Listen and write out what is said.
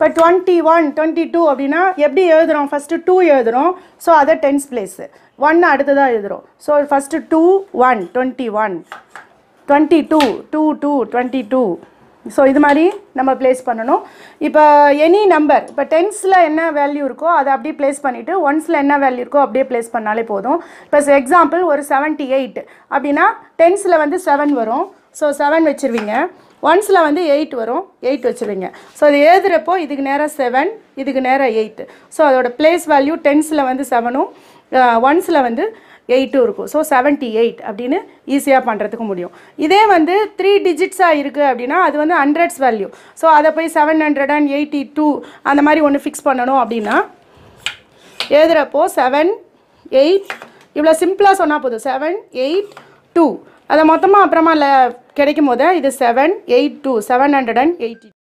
இப்போ twenty one twenty two அப்படின்னா எப்படி எழுதுறோம் ஃபஸ்ட்டு டூ எழுதுறோம் ஸோ அதை டென்ஸ் பிளேஸு ஒன் அடுத்ததாக எழுதுறோம் so first two one twenty one twenty two two two twenty two so இது மாதிரி நம்ம ப்ளேஸ் பண்ணணும் இப்போ எனி நம்பர் இப்போ டென்ஸில் என்ன வேல்யூ இருக்கோ அதை அப்படியே ப்ளேஸ் பண்ணிவிட்டு ஒன்ஸில் என்ன வேல்யூ இருக்கோ அப்படியே ப்ளேஸ் பண்ணாலே போதும் இப்போ எக்ஸாம்பிள் ஒரு செவன்ட்டி எயிட் அப்படின்னா டென்ஸில் வந்து செவன் வரும் ஸோ செவன் வச்சுருவீங்க ஒன்ஸில் வந்து எயிட் வரும் எயிட் வச்சுருவீங்க ஸோ இது எழுதுகிறப்போ இதுக்கு நேராக செவன் இதுக்கு நேராக எயிட் ஸோ அதோட ப்ளேஸ் வேல்யூ டென்ஸில் வந்து செவனும் ஒன்ஸில் வந்து எயிட்டும் இருக்கும் ஸோ செவன்ட்டி எயிட் அப்படின்னு ஈஸியாக பண்ணுறதுக்கு முடியும் இதே வந்து த்ரீ டிஜிட்ஸாக இருக்குது அப்படின்னா அது வந்து ஹண்ட்ரட்ஸ் வேல்யூ ஸோ அதை போய் seven hundred and eighty two அந்த மாதிரி ஒன்று ஃபிக்ஸ் பண்ணணும் அப்படின்னா எழுதுகிறப்போ செவன் எயிட் இவ்வளோ சிம்பிளாக சொன்னால் போதும் செவன் எயிட் டூ அதை மொத்தமாக அப்புறமா ல- கிடைக்கும் போது இது seven eight two seven hundred and eighty